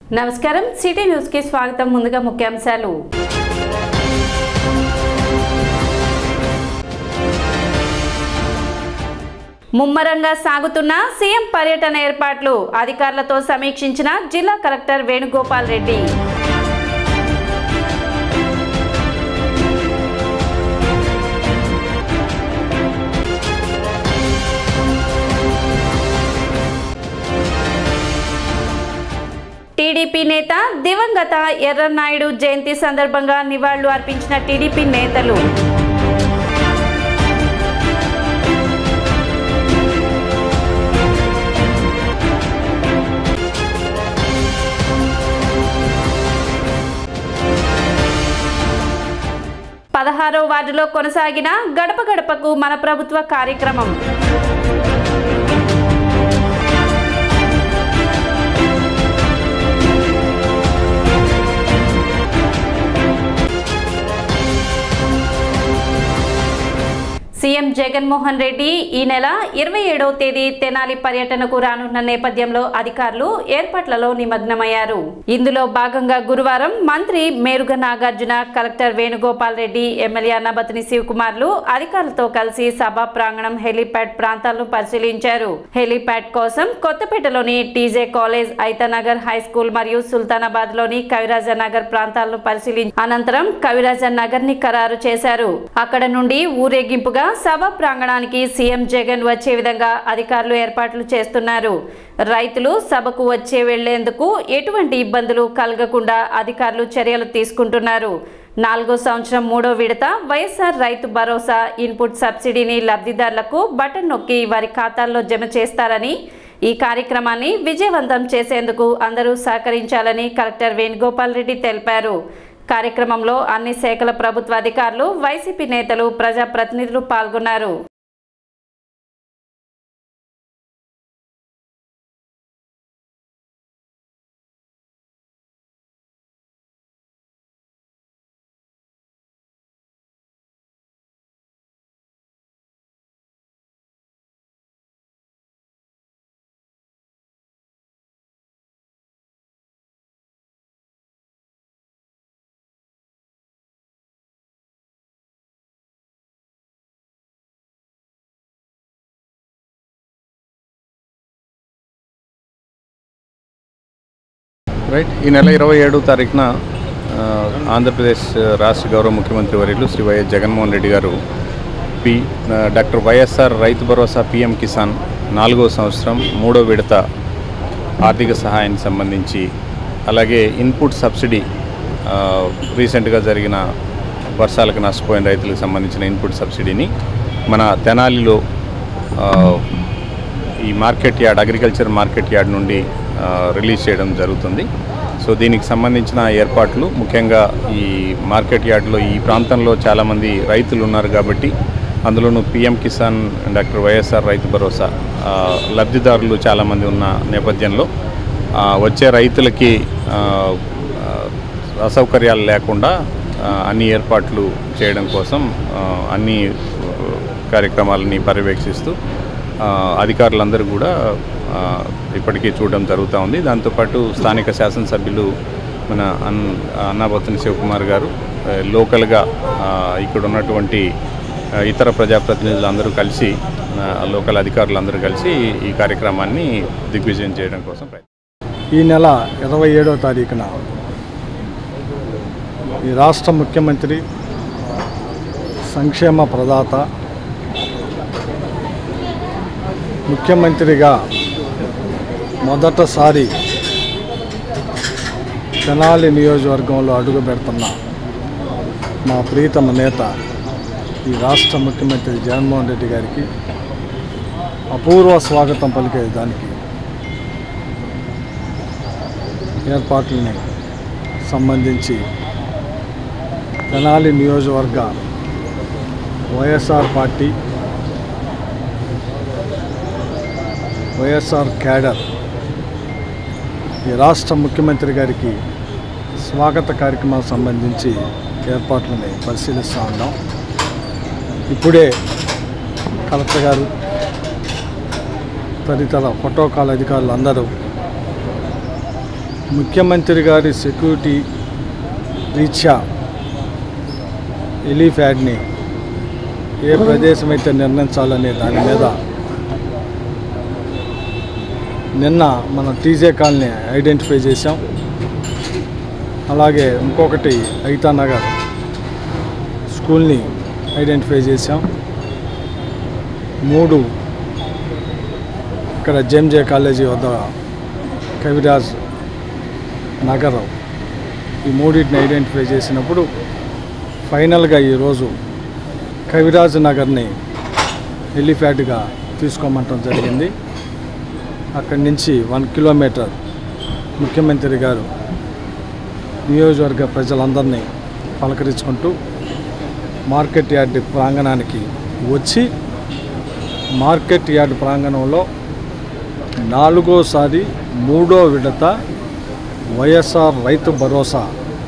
నమస్కారం city news కి స్వాగతం ముందుగా ముఖ్యాంశాలు ముమ్మరంగా సాగుతున్న సీఎం పర్యటన ఏర్పాట్లు అధికారులతో సమీక్షించిన జిల్లా కలెక్టర్ వేణుగోపాల్ రెడ్డి టీడీపీ నేత దివంగత ఎర్రనాయుడు జయంతి సందర్భంగా నివాళులు అర్పించిన టీడీపీ నేతలు పదహారో వార్డులో కొనసాగిన గడప గడపకు మన ప్రభుత్వ కార్యక్రమం సీఎం జగన్మోహన్ రెడ్డి ఈ నెల ఇరవై ఏడవ తేదీ తెనాలి పర్యటనకు రానున్న నేపథ్యంలో అధికారులు ఏర్పాట్లలో నిమగ్నమయ్యారు ఇందులో భాగంగా గురువారం మంత్రి మేరుగ నాగార్జున కలెక్టర్ వేణుగోపాల్ రెడ్డి ఎమ్మెల్యే అన్నబతిని శివకుమార్లు అధికారులతో కలిసి సభా ప్రాంగణం హెలీప్యాడ్ ప్రాంతాలను పరిశీలించారు హెలీప్యాడ్ కోసం కొత్తపేటలోని TJ college Aithanagar high school మరియు సుల్తానాబాద్ లోని కవిరాజ నగర్ ప్రాంతాలను పరిశీలించి అనంతరం కవిరాజ నగర్ ని ఖరారు చేశారు అక్కడ నుండి ఊరేగింపుగా సభ ప్రాంగణానికి సీఎం జగన్ వచ్చే విధంగా అధికారులు ఏర్పాట్లు చేస్తున్నారు రైతులు సభకు వచ్చే వెళ్లేందుకు ఎటువంటి ఇబ్బందులు కలగకుండా అధికారులు చర్యలు తీసుకుంటున్నారు నాలుగో సంవత్సరం మూడో విడత వైఎస్ఆర్ రైతు భరోసా ఇన్పుట్ సబ్సిడీని లబ్ధిదారులకు బటన్ నొక్కి వారి ఖాతాల్లో జమ చేస్తారని ఈ కార్యక్రమాన్ని విజయవంతం చేసేందుకు అందరూ సహకరించాలని కలెక్టర్ వేణుగోపాల్ రెడ్డి తెలిపారు కార్యక్రమంలో అన్ని శాఖల ప్రభుత్వ అధికారులు వైసీపీ నేతలు ప్రజాప్రతినిధులు పాల్గొన్నారు రైట్ ఈ నెల ఇరవై ఏడు తారీఖున ఆ, ఆంధ్రప్రదేశ్ రాష్ట్ర గౌరవ ముఖ్యమంత్రి వర్యులు శ్రీ వైఎస్ జగన్మోహన్ రెడ్డి గారు పి ఆ, డాక్టర్ వైఎస్ఆర్ రైతు భరోసా పిఎం కిసాన్ నాలుగో సంవత్సరం మూడో విడత ఆర్థిక సహాయానికి సంబంధించి అలాగే ఇన్పుట్ సబ్సిడీ ఆ, రీసెంట్గా జరిగిన వర్షాలకు నష్టపోయిన రైతులకు సంబంధించిన ఇన్పుట్ సబ్సిడీని మన తెనాలిలో ఆ, ఈ market yard agriculture market yard నుండి ఆ, రిలీజ్ చేయడం జరుగుతుంది సో దీనికి సంబంధించిన ఏర్పాట్లు ముఖ్యంగా ఈ మార్కెట్ యార్డ్లో ఈ ప్రాంతంలో చాలామంది రైతులు ఉన్నారు కాబట్టి అందులోనూ పిఎం కిసాన్ డాక్టర్ వైఎస్ఆర్ రైతు భరోసా ఆ, లబ్ధిదారులు చాలామంది ఉన్న నేపథ్యంలో ఆ, వచ్చే రైతులకి ఆ, ఆ, అసౌకర్యాలు లేకుండా ఆ, అన్ని ఏర్పాట్లు చేయడం కోసం ఆ, అన్ని ఆ, కార్యక్రమాలని పర్యవేక్షిస్తూ ఆ, అధికారులందరూ కూడా ఆ, ఇప్పటికీ చూడడం జరుగుతూ ఉంది దాంతోపాటు స్థానిక శాసనసభ్యులు మన అన్ అన్నాబొత్తుని శివకుమార్ గారు ఆ, లోకల్గా ఆ, ఇక్కడ ఉన్నటువంటి ఆ, ఇతర ప్రజాప్రతినిధులు అందరూ కలిసి ఆ, లోకల్ అధికారులందరూ కలిసి ఈ కార్యక్రమాన్ని దిగ్విజయం చేయడం కోసం ప్రయత్నం ఈ నెల ఇరవై ఏడో తారీఖున ఈ రాష్ట్ర ముఖ్యమంత్రి సంక్షేమ ప్రదాత ముఖ్యమంత్రిగా మొదటిసారి తెనాలి నియోజకవర్గంలో అడుగు పెడుతున్న మా ప్రీతమ నేత ఈ రాష్ట్ర ముఖ్యమంత్రి జగన్మోహన్ రెడ్డి గారికి అపూర్వ స్వాగతం పలికే దానికి ఏర్పాట్లని సంబంధించి తెనాలి నియోజకవర్గ వైఎస్ఆర్ పార్టీ వైఎస్ఆర్ క్యాడర్ ఈ రాష్ట్ర ముఖ్యమంత్రి గారికి స్వాగత కార్యక్రమాలకు సంబంధించి ఏర్పాట్లని పరిశీలిస్తూ ఉన్నాం ఇప్పుడే కలెక్టర్ గారు తదితర ప్రోటోకాల్ అధికారులు అందరూ ముఖ్యమంత్రి గారి సెక్యూరిటీ రీత్యా ఎలిఫ్యాడ్ని ఏ ప్రదేశం అయితే నిర్ణయించాలనే దాని మీద నిన్న మనం టీజే కాలనీ ఐడెంటిఫై చేసాం అలాగే ఇంకొకటి ఐతా నగర్ స్కూల్ని ఐడెంటిఫై చేసాం మూడు ఇక్కడ జెంజే కాలేజీ వద్ద కవిరాజ్ నగర్ ఈ మూడింటిని ఐడెంటిఫై చేసినప్పుడు ఫైనల్గా ఈరోజు కవిరాజ్ నగర్ని హెలిప్యాడ్గా తీసుకోమంటం జరిగింది అక్కడి నుంచి వన్ కిలోమీటర్ ముఖ్యమంత్రి గారు నియోజకవర్గ ప్రజలందరినీ పలకరించుకుంటూ మార్కెట్ యార్డ్ ప్రాంగణానికి వచ్చి మార్కెట్ యార్డ్ ప్రాంగణంలో నాలుగోసారి మూడో విడత వైఎస్ఆర్ రైతు భరోసా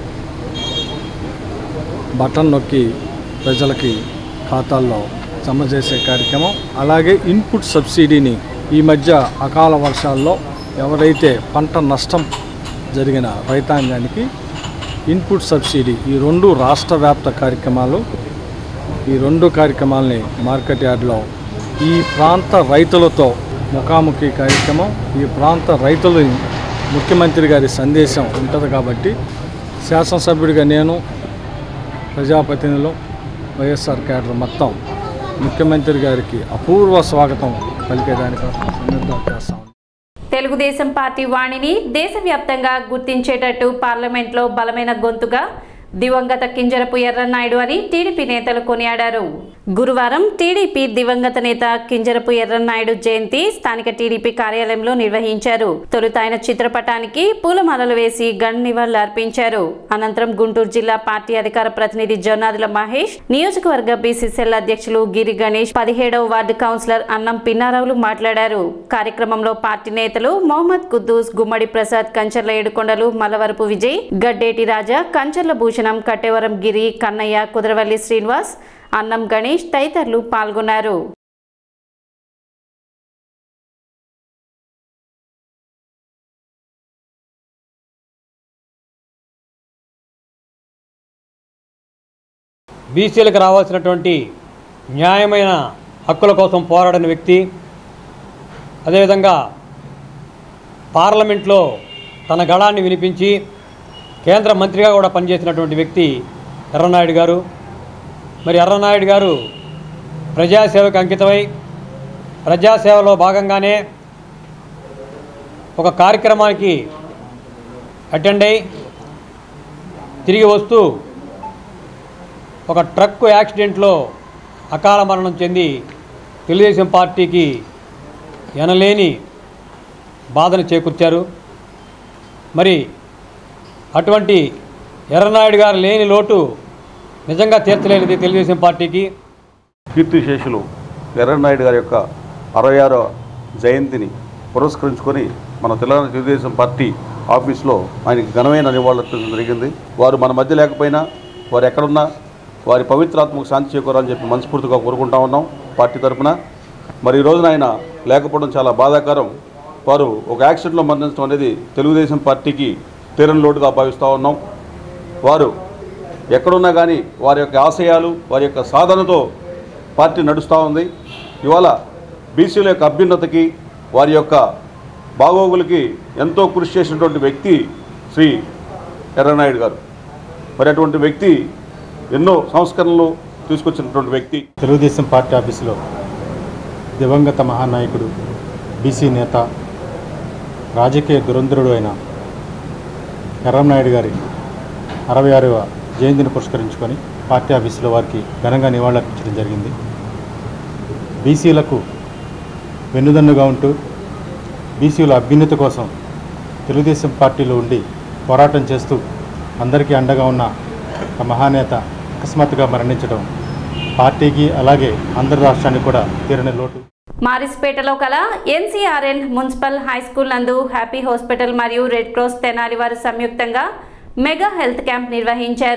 బటన్ నొక్కి ప్రజలకి ఖాతాల్లో జమ చేసే కార్యక్రమం అలాగే ఇన్పుట్ సబ్సిడీని ఈ మధ్య అకాల వర్షాల్లో ఎవరైతే పంట నష్టం జరిగిన రైతాంగానికి ఇన్పుట్ సబ్సిడీ ఈ రెండు రాష్ట్ర వ్యాప్త కార్యక్రమాలు ఈ రెండు కార్యక్రమాలని మార్కెట్ యార్డ్లో ఈ ప్రాంత రైతులతో ముఖాముఖి కార్యక్రమం ఈ ప్రాంత రైతులని ముఖ్యమంత్రి గారి సందేశం ఉంటుంది కాబట్టి శాసనసభ్యుడిగా నేను ప్రజాప్రతినిధులు వైఎస్ఆర్ క్యాడర్ మొత్తం ముఖ్యమంత్రి గారికి అపూర్వ స్వాగతం పలికేదానికోసం సన్నద్ధం చేస్తాం తెలుగుదేశం పార్టీ వాణిని దేశవ్యాప్తంగా గుర్తించేటట్టు పార్లమెంట్లో బలమైన గొంతుగా దివంగత కింజరపు ఎర్రన్నాయుడు అని టీడీపీ నేతలు కొనియాడారు గురువారం టీడీపీ దివంగత నేత కింజరపు ఎర్రన్నాయుడు జయంతి స్థానిక టీడీపీ కార్యాలయంలో నిర్వహించారు తొలుత ఆయన చిత్రపటానికి పూలమాలలు వేసి గన్ నివాళులు అర్పించారు అనంతరం గుంటూరు జిల్లా పార్టీ అధికార ప్రతినిధి జొన్నాదుల మహేష్ నియోజకవర్గ బీసీసీఎల్ అధ్యక్షులు గిరి గణేష్ పదిహేడవ వార్డు కౌన్సిలర్ అన్నం పిన్నారావులు మాట్లాడారు కార్యక్రమంలో పార్టీ నేతలు మొహమ్మద్ కుద్దూస్ గుమ్మడి ప్రసాద్ కంచర్ల ఏడుకొండలు మలవరపు విజయ్ గడ్డేటి రాజా కంచర్ల భూషణం కట్టేవరం గిరి కన్నయ్య కుదరవల్లి శ్రీనివాస్ అన్నం గణేష్ తదితరులు పాల్గొన్నారు బీసీలకు రావాల్సినటువంటి న్యాయమైన హక్కుల కోసం పోరాడిన వ్యక్తి అదేవిధంగా పార్లమెంట్లో తన గళాన్ని వినిపించి కేంద్ర మంత్రిగా కూడా పనిచేసినటువంటి వ్యక్తి ఎర్రనాయుడు గారు మరి ఎర్రనాయుడు గారు ప్రజాసేవకు అంకితమై ప్రజాసేవలో భాగంగానే ఒక కార్యక్రమానికి అటెండ్ అయి తిరిగి వస్తూ ఒక ట్రక్ యాక్సిడెంట్లో అకాల మరణం చెంది తెలుగుదేశం పార్టీకి ఎనలేని బాధను చేకూర్చారు మరి అటువంటి ఎర్రనాయుడు గారు లేని లోటు నిజంగా తీర్చలేనిది తెలుగుదేశం పార్టీకి కీర్తిశేషులు ఎర్రనాయుడు గారి యొక్క అరవై ఆరో జయంతిని పురస్కరించుకొని మన తెలంగాణ తెలుగుదేశం పార్టీ ఆఫీస్లో ఆయనకి ఘనమైన నివాళులర్పించడం జరిగింది వారు మన మధ్య లేకపోయినా వారు ఎక్కడున్నా వారి పవిత్రాత్మకు శాంతి చేకూరాలని చెప్పి మనస్ఫూర్తిగా కోరుకుంటా ఉన్నాం పార్టీ తరఫున మరి ఈ రోజున ఆయన లేకపోవడం చాలా బాధాకరం వారు ఒక యాక్సిడెంట్లో మరణించడం అనేది తెలుగుదేశం పార్టీకి తీరని లోటుగా భావిస్తూ ఉన్నాం వారు ఎక్కడున్నా కానీ వారి యొక్క ఆశయాలు వారి యొక్క సాధనతో పార్టీ నడుస్తూ ఉంది ఇవాళ బీసీల యొక్క అభ్యున్నతికి వారి యొక్క బాగోగులకి ఎంతో కృషి చేసినటువంటి వ్యక్తి శ్రీ ఎర్రనాయుడు గారు మరి అటువంటి వ్యక్తి ఎన్నో సంస్కరణలు తీసుకొచ్చినటువంటి వ్యక్తి తెలుగుదేశం పార్టీ ఆఫీసులో దివంగత మహానాయకుడు బీసీ నేత రాజకీయ దురంధరుడు అయిన ఎర్రంనాయుడు గారి అరవై ఆరవ జయంతిని పురస్కరించుకొని పార్టీ ఆఫీసులో వారికి ఘనంగా నివాళులర్పించడం జరిగింది బీసీలకు వెన్నుదన్నుగా ఉంటూ బీసీల అభ్యున్నతి కోసం తెలుగుదేశం పార్టీలో ఉండి పోరాటం చేస్తూ అందరికీ అండగా ఉన్న ఒక మహానేత అకస్మాత్తుగా మరణించడం పార్టీకి అలాగే ఆంధ్ర రాష్ట్రానికి కూడా తీరని లోటు మారిస్పేటలో కల ఎన్సీఆర్ఎన్ మున్సిపల్ హై స్కూల్ నందు హ్యాపీ హాస్పిటల్ మరియు రెడ్ క్రాస్ తెనాలి వారు సంయుక్తంగా మెగా హెల్త్ క్యాంప్ నిర్వహించారు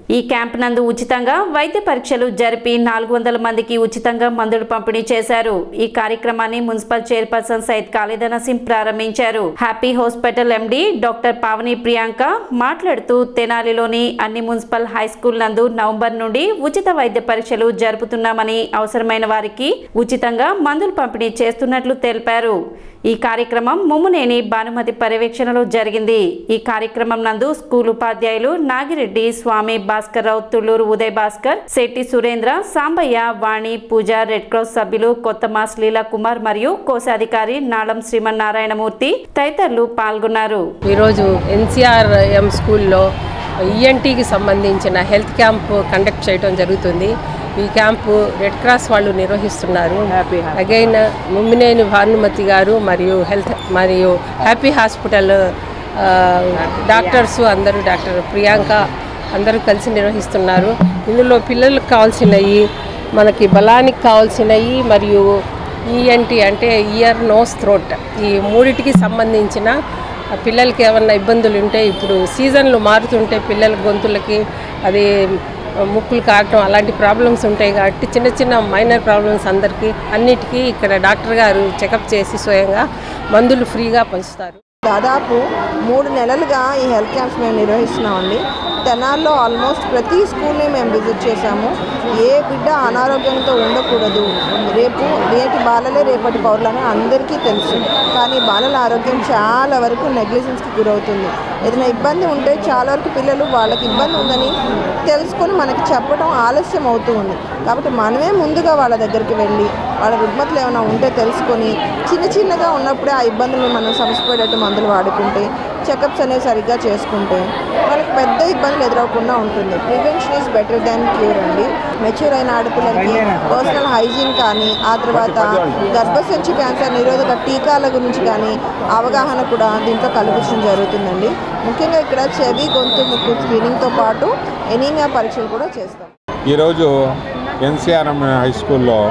ఈ క్యాంప్ నందు ఉచితంగా వైద్య పరీక్షలు జరిపి నాలుగు వందల మందికి ఉచితంగా మందులు పంపిణీ చేశారు ఈ కార్యక్రమాన్ని మున్సిపల్ చైర్పర్సన్ సైద్ ఖాళీద నసీం ప్రారంభించారు happy hospital MD doctor Pavani Priyanka మాట్లాడుతూ తెనాలిలోని అన్ని మున్సిపల్ హై స్కూల్ నందు నవంబర్ నుండి ఉచిత వైద్య పరీక్షలు జరుపుతున్నామని అవసరమైన వారికి ఉచితంగా మందులు పంపిణీ చేస్తున్నట్లు తెలిపారు ఈ కార్యక్రమం ముమ్మునేని భానుమతి పర్యవేక్షణలో జరిగింది ఈ కార్యక్రమం నందు స్కూల్ ఉపాధ్యాయులు నాగిరెడ్డి స్వామి భాస్కర్ రావు తుళ్ళూరు ఉదయ్ భాస్కర్ శెట్టి సురేంద్ర సాంబయ్య వాణి పూజ రెడ్ క్రాస్ సభ్యులు కొత్త మాస్ లీలా కుమార్ మరియు కోశాధికారి నాళం శ్రీమన్నారాయణమూర్తి తదితరులు పాల్గొన్నారు ఈరోజు ఎన్సీఆర్ఎం స్కూల్లో ఈఎన్టీకి సంబంధించిన హెల్త్ క్యాంప్ కండక్ట్ చేయడం జరుగుతుంది ఈ క్యాంపు రెడ్ క్రాస్ వాళ్ళు నిర్వహిస్తున్నారు అగైన్ ముమ్మినేని భానుమతి గారు మరియు హెల్త్ మరియు హ్యాపీ హాస్పిటల్ ఆ, డాక్టర్స్ అందరూ డాక్టర్ ప్రియాంక అందరూ కలిసి నిర్వహిస్తున్నారు ఇందులో పిల్లలకు కావాల్సినవి మనకి బలానికి కావాల్సినవి మరియు ఈఎన్టీ అంటే ఇయర్ నోస్ థ్రోట్ ఈ మూడిటికి సంబంధించిన ఆ పిల్లలకి ఏమన్నా ఇబ్బందులు ఉంటే ఇప్పుడు సీజన్లు మారుతుంటే పిల్లల గొంతులకి అది ముక్కులు కారటం అలాంటి ప్రాబ్లమ్స్ ఉంటాయి కాబట్టి చిన్న చిన్న మైనర్ ప్రాబ్లమ్స్ అందరికీ అన్నిటికీ ఇక్కడ డాక్టర్ గారు చెకప్ చేసి స్వయంగా మందులు ఫ్రీగా పంచుతారు దాదాపు మూడు నెలలుగా ఈ హెల్త్ క్యాంప్స్ మేము నిర్వహిస్తున్నామండి తెనాల్లో ఆల్మోస్ట్ ప్రతి స్కూల్ని మేము విజిట్ చేశాము ఏ బిడ్డ అనారోగ్యంతో ఉండకూడదు రేపు నేటి బాలలే రేపటి పౌరులని అందరికీ తెలుసు కానీ బాలల ఆరోగ్యం చాలా వరకు నెగ్లిజెన్స్కి గురవుతుంది ఏదైనా ఇబ్బంది ఉంటే చాలా వరకు పిల్లలు వాళ్ళకి ఇబ్బంది ఉందని తెలుసుకొని మనకి చెప్పడం ఆలస్యం అవుతూ ఉంది కాబట్టి మనమే ముందుగా వాళ్ళ దగ్గరికి వెళ్ళి వాళ్ళ రుగ్మతలు ఏమైనా ఉంటే తెలుసుకొని చిన్న చిన్నగా ఉన్నప్పుడే ఆ ఇబ్బందులను మనం సమసిపోయేటట్టు మందులు వాడుకుంటే చెకప్స్ అనేవి సరిగ్గా చేసుకుంటే వాళ్ళకి పెద్ద ఇబ్బందులు ఎదురవకుండా ఉంటుంది prevention is better than cure అండి మెచ్యూర్ అయిన ఆడపిల్లలకి పర్సనల్ హైజీన్ కానీ ఆ తర్వాత గర్భసంచి క్యాన్సర్ నిరోధక టీకాల గురించి కానీ అవగాహన కూడా దీంట్లో కల్పించడం జరుగుతుందండి ముఖ్యంగా ఇక్కడ చెవి గొంతు ముక్కు స్క్రీనింగ్తో పాటు ఎనీమియా పరీక్షలు కూడా చేస్తాం ఈరోజు ఎన్సీఆర్ఎం హై స్కూల్లో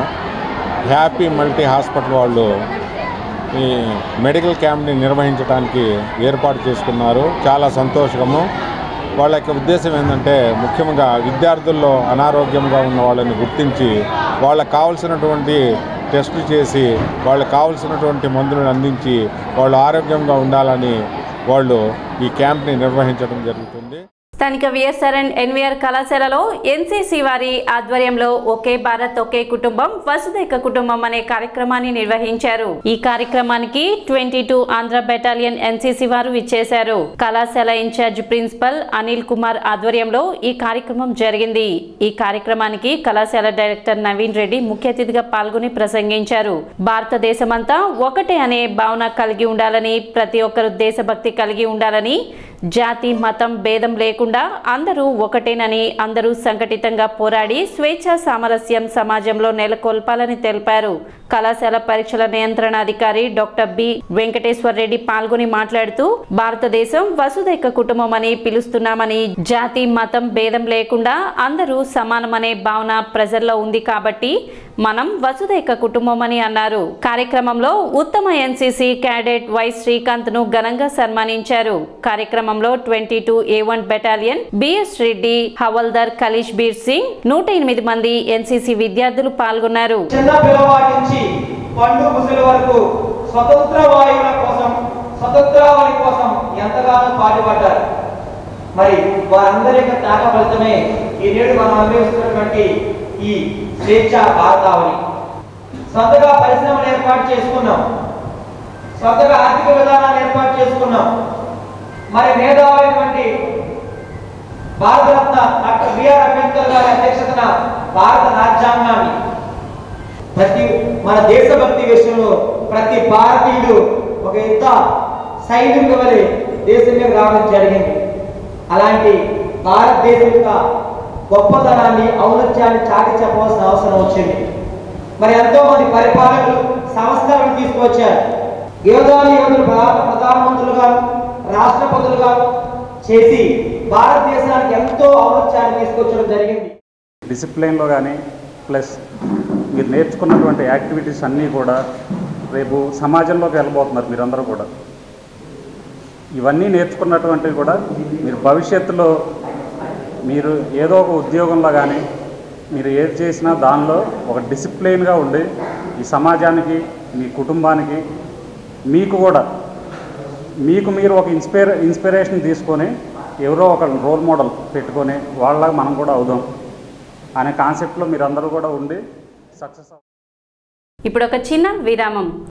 హ్యాపీ మల్టీ హాస్పిటల్ వాళ్ళు ఈ మెడికల్ క్యాంప్ని నిర్వహించడానికి ఏర్పాటు చేసుకున్నారు చాలా సంతోషము వాళ్ళ యొక్క ఉద్దేశం ఏంటంటే ముఖ్యంగా విద్యార్థుల్లో అనారోగ్యంగా ఉన్న వాళ్ళని గుర్తించి వాళ్ళకి కావాల్సినటువంటి టెస్టులు చేసి వాళ్ళకి కావాల్సినటువంటి మందులను అందించి వాళ్ళు ఆరోగ్యంగా ఉండాలని వాళ్ళు ఈ క్యాంప్ని నిర్వహించడం జరుగుతుంది స్థానిక విఎస్ఆర్ అండ్ ఎన్వీఆర్ కళాశాలలో ఎన్సీసీ వారి ఆధ్వర్యంలో ఒకే భారత్ ఒకే కుటుంబం వసుదైక కుటుంబం అనే కార్యక్రమాన్ని నిర్వహించారు ఈ కార్యక్రమానికి twenty two Andhra battalion NCC వారు ఇచ్చేశారు కళాశాల ఇన్ఛార్జ్ ప్రిన్సిపల్ అనిల్ కుమార్ ఆధ్వర్యంలో ఈ కార్యక్రమం జరిగింది ఈ కార్యక్రమానికి కళాశాల డైరెక్టర్ నవీన్ రెడ్డి ముఖ్య అతిథిగా పాల్గొని ప్రసంగించారు భారతదేశమంతా ఒకటే అనే భావన కలిగి ఉండాలని ప్రతి ఒక్కరు దేశభక్తి కలిగి ఉండాలని జాతి మతం భేదం లేకుండా అందరూ ఒకటేనని అందరూ సంఘటితంగా పోరాడి స్వేచ్ఛ సామరస్యం సమాజంలో నెలకొల్పాలని తెలిపారు కళాశాల పరీక్షల నియంత్రణ అధికారి డాక్టర్ బి వెంకటేశ్వర్ రెడ్డి పాల్గొని మాట్లాడుతూ భారతదేశం వసుదైక కుటుంబం అని పిలుస్తున్నామని జాతి మతం భేదం లేకుండా అందరూ సమానమనే భావన ప్రజల్లో ఉంది కాబట్టి మనం వసుదైక కుటుంబం అని అన్నారు కార్యక్రమంలో ఉత్తమ ఎన్సీసీ క్యాడెట్ వై శ్రీకాంత్ ను ఘనంగా సన్మానించారు కార్యక్రమంలో twenty two A one battalion BS Reddy హవల్దార్ కలీష్ బీర్ సింగ్ నూట ఎనిమిది మంది ఎన్సీసీ విద్యార్థులు పాల్గొన్నారు చిన్న పిల్లవాడి నుంచి పండు ముసలి వరకు స్వతంత్ర వాయువుల కోసం స్వతంత్రావళి కోసం ఎంతగానో పాటుపడ్డారు మరి వారందరి యొక్క త్యాగ ఫలితమే ఈ నేడు మనం అనుభవిస్తున్నటువంటి ఈ స్వేచ్ఛ భారతావళి సొంతగా పరిశ్రమలు ఏర్పాటు చేసుకున్నాం సొంతగా ఆర్థిక విధానాన్ని ఏర్పాటు చేసుకున్నాం మరి మేధావైనటువంటి భారతరత్న డాక్టర్ బిఆర్ అంబేద్కర్ గారి అధ్యక్షతన భారత రాజ్యాంగాన్ని ప్రతి మన దేశభక్తి విషయంలో ప్రతి భారతీయుడు ఒక యుద్ధ సైనికుల వలె దేశం మీద రావడం జరిగింది అలాంటి భారతదేశం యొక్క గొప్పతనాన్ని ఔన్నత్యాన్ని చాటి చెప్పవలసిన అవసరం వచ్చింది మరి ఎంతో మంది పరిపాలకులు సంస్కరణలు తీసుకువచ్చారు యోధాలు యోధులు భారత ప్రధానమంత్రులుగా రాష్ట్రపతులుగా చేసి భారతదేశానికి ఎంతో ఔన్నత్యాన్ని తీసుకొచ్చడం జరిగింది డిసిప్లిన్లో కానీ ప్లస్ మీరు నేర్చుకున్నటువంటి యాక్టివిటీస్ అన్నీ కూడా రేపు సమాజంలోకి వెళ్ళబోతున్నారు మీరందరూ కూడా ఇవన్నీ నేర్చుకున్నటువంటివి కూడా మీరు భవిష్యత్తులో మీరు ఏదో ఒక ఉద్యోగంలో కానీ మీరు ఏది చేసినా దానిలో ఒక డిసిప్లిన్గా ఉండి ఈ సమాజానికి మీ కుటుంబానికి మీకు కూడా మీకు మీరు ఒక ఇన్స్పైర్ ఇన్స్పిరేషన్ తీసుకొని ఎవరో ఒక రోల్ మోడల్ పెట్టుకొని వాళ్ళ మనం కూడా అవుదాం అనే కాన్సెప్ట్లో మీరు అందరూ కూడా ఉండి సక్సెస్ ఇప్పుడు ఒక చిన్న విరామం